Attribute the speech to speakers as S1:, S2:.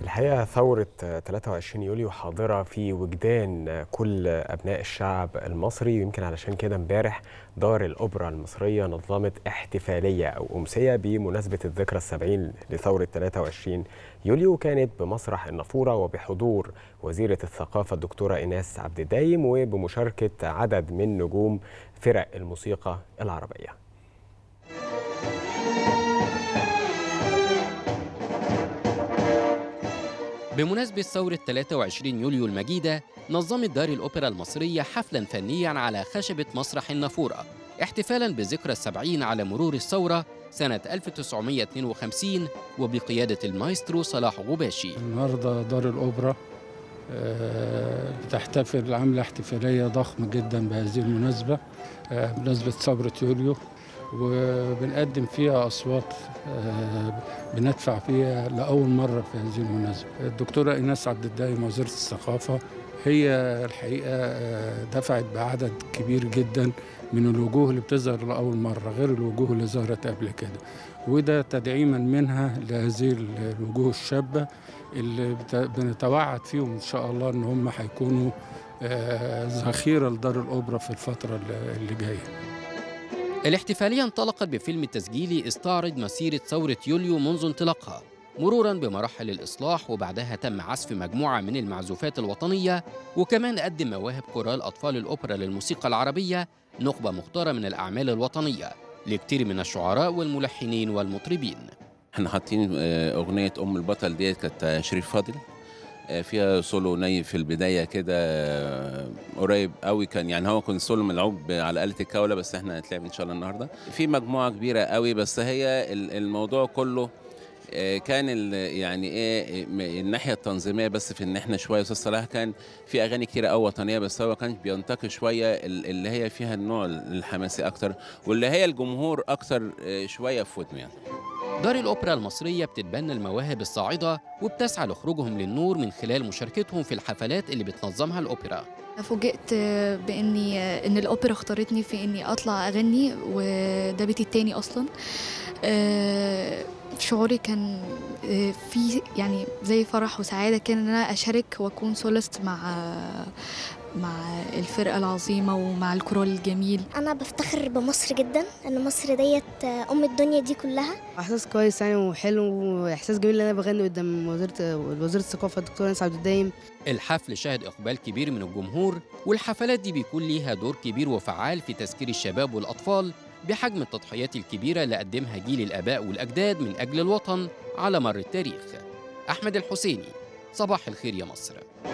S1: الحقيقة ثورة 23 يوليو حاضرة في وجدان كل أبناء الشعب المصري ويمكن علشان كده امبارح دار الأوبرا المصرية نظمت احتفالية أو أمسية بمناسبة الذكرى السبعين لثورة 23 يوليو كانت بمسرح النافورة وبحضور وزيرة الثقافة الدكتورة إيناس عبد الدايم وبمشاركة عدد من نجوم فرق الموسيقى العربية
S2: بمناسبة ثورة 23 يوليو المجيدة نظمت دار الأوبرا المصرية حفلا فنيا على خشبة مسرح النافورة احتفالا بذكرى السبعين على مرور الثورة سنة 1952 وبقيادة المايسترو صلاح غباشي
S3: النهارده دار الأوبرا آه، بتحتفل عاملة احتفالية ضخمة جدا بهذه المناسبة آه، بمناسبة ثورة يوليو وبنقدم فيها أصوات آه، بندفع فيها لأول مرة في هذه المناسبة الدكتورة إيناس عبد الدايم وزيرة الثقافة هي الحقيقة آه، دفعت بعدد كبير جدا من الوجوه اللي بتظهر لأول مرة غير الوجوه اللي ظهرت قبل كده وده تدعيما منها لهذه الوجوه الشابة اللي بت- بنتوعد فيهم إن شاء الله إن هم هيكونوا آه، ذخيرة لدار الأوبرا في الفترة اللي- اللي جاية
S2: الاحتفالية انطلقت بفيلم تسجيلي استعرض مسيرة ثورة يوليو منذ انطلاقها مرورا بمراحل الإصلاح وبعدها تم عزف مجموعة من المعزوفات الوطنية وكمان قدم مواهب كورال أطفال الأوبرا للموسيقى العربية نخبة مختارة من الأعمال الوطنية لكتير من الشعراء والملحنين والمطربين
S4: احنا حاطين آه، اغنيه ام البطل ديت كانت شريف فاضل آه، فيها سولو ني في البدايه كده آه، قريب قوي كان يعني هو كان سولو ملعوب على آلة الكوله بس احنا هنتلعب ان شاء الله النهارده في مجموعه كبيره قوي بس هي ال- الموضوع كله آه، كان ال- يعني ايه م- الناحيه التنظيميه بس في ان احنا شويه استاذ صلاح كان في اغاني كتيره قوي وطنيه بس هو كان بينتقي شويه ال- اللي هي فيها النوع الحماسي اكتر واللي هي الجمهور اكتر آه، شويه في ودنه يعني
S2: دار الأوبرا المصرية بتتبنى المواهب الصاعدة وبتسعى لخروجهم للنور من خلال مشاركتهم في الحفلات اللي بتنظمها الأوبرا
S5: فوجئت باني ان الاوبرا اختارتني في اني اطلع اغني وده بيتي التاني اصلا آه، شعوري كان آه، في يعني زي فرح وسعاده كان ان انا اشارك واكون سولست مع مع الفرقه العظيمه ومع الكورال الجميل
S6: انا بفتخر بمصر جدا ان مصر ديت ام الدنيا دي كلها
S7: احساس كويس يعني وحلو واحساس جميل ان انا بغني قدام وزيره وزيره الثقافه الدكتوره ناس عبد الدايم
S2: الحفل شهد إقبال كبير من الجمهور والحفلات دي بيكون ليها دور كبير وفعال في تذكير الشباب والأطفال بحجم التضحيات الكبيرة اللي قدمها جيل الآباء والأجداد من أجل الوطن على مر التاريخ أحمد الحسيني صباح الخير يا مصر